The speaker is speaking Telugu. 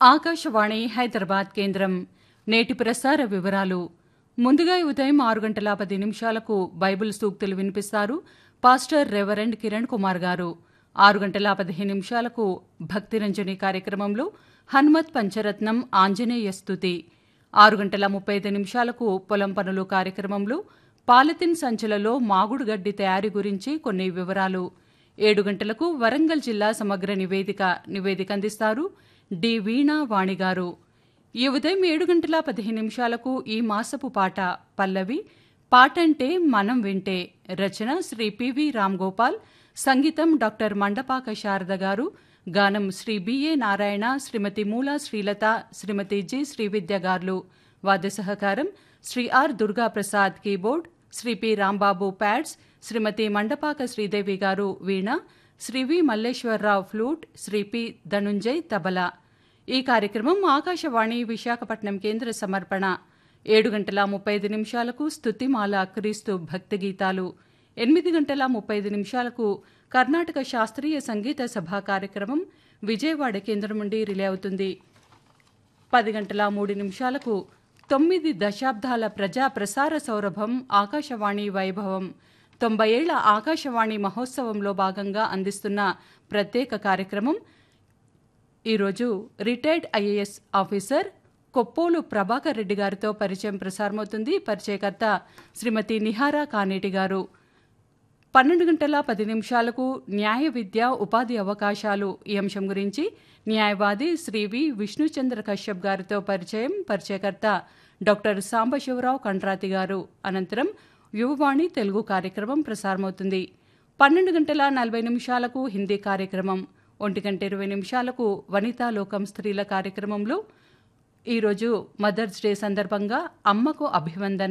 ఆకాశవాణి హైదరాబాద్ కేంద్రం నేటి ప్రసార వివరాలు ముందుగా ఈ ఉదయం ఆరు గంటల పది నిమిషాలకు బైబిల్ సూక్తులు వినిపిస్తారు పాస్టర్ రెవరెండ్ కిరణ్ కుమార్ గారు ఆరు గంటల పదిహేను నిమిషాలకు భక్తిరంజని కార్యక్రమంలో హనుమత్ పంచరత్నం ఆంజనేయ స్తుతి ఆరు గంటల ముప్పై ఐదు నిమిషాలకు పొలం పనులు కార్యక్రమంలో పాలిథిన్ సంచులలో మాగుడు గడ్డి తయారీ గురించి కొన్ని వివరాలు ఏడు గంటలకు వరంగల్ జిల్లా సమగ్ర నివేదిక నివేదిక అందిస్తారు డి వీణా వాణి గారు ఈ ఉదయం ఏడు గంటల పదిహేను నిమిషాలకు ఈ మాసపు పాట పల్లవి పాటంటే మనం వింటే రచన శ్రీ పివి రామ్ గోపాల్ సంగీతం డాక్టర్ మండపాక శారద గారు గానం శ్రీ బిఏ నారాయణ శ్రీమతి మూలా శ్రీలత శ్రీమతి జి శ్రీవిద్య గార్లు వాద్య సహకారం Shri R Durga Prasad keyboard Shri P Rambabu pads Shrimati Mandapaka Sridevi గారు veena Shri V Malleswararao flute Shri P Dhanunjay tabla ఈ కార్యక్రమం ఆకాశవాణి విశాఖపట్నం కేంద్ర సమర్పణ ఏడు గంటల ముప్పై ఐదు నిమిషాలకు స్తుతిమాల క్రీస్తు భక్తి గీతాలు ఎనిమిది గంటల ముప్పై ఐదు నిమిషాలకు కర్ణాటక శాస్త్రీయ సంగీత సభ కార్యక్రమం విజయవాడ కేంద్రం నుండి రిలే అవుతుంది పది గంటల మూడు నిమిషాలకు తొమ్మిది దశాబ్దాల ప్రజా ప్రసార సౌరభం ఆకాశవాణి వైభవం తొంభై ఏళ్ల ఆకాశవాణి మహోత్సవంలో భాగంగా అందిస్తున్న ప్రత్యేక కార్యక్రమం ఈరోజు retired IAS officer Koppolu Prabhakar Reddy గారితో పరిచయం ప్రసారమవుతుంది పరిచయకర్త శ్రీమతి నిహారా కానేటి గారు పన్నెండు గంటల పది నిమిషాలకు న్యాయ విద్య ఉపాధి అవకాశాలు ఈ అంశం గురించి న్యాయవాది శ్రీ వి విష్ణుచంద్ర కశ్యప్ గారితో పరిచయం పరిచయకర్త డాక్టర్ సాంబశివరావు కండ్రాతి గారు అనంతరం యువవాణి తెలుగు కార్యక్రమం ప్రసారమవుతుంది పన్నెండు గంటల నలభై నిమిషాలకు హిందీ కార్యక్రమం ఒంటి గంట ఇరవై నిమిషాలకు వనితా లోకం స్త్రీల కార్యక్రమంలో ఈరోజు మదర్స్ డే సందర్భంగా అమ్మకు అభివందన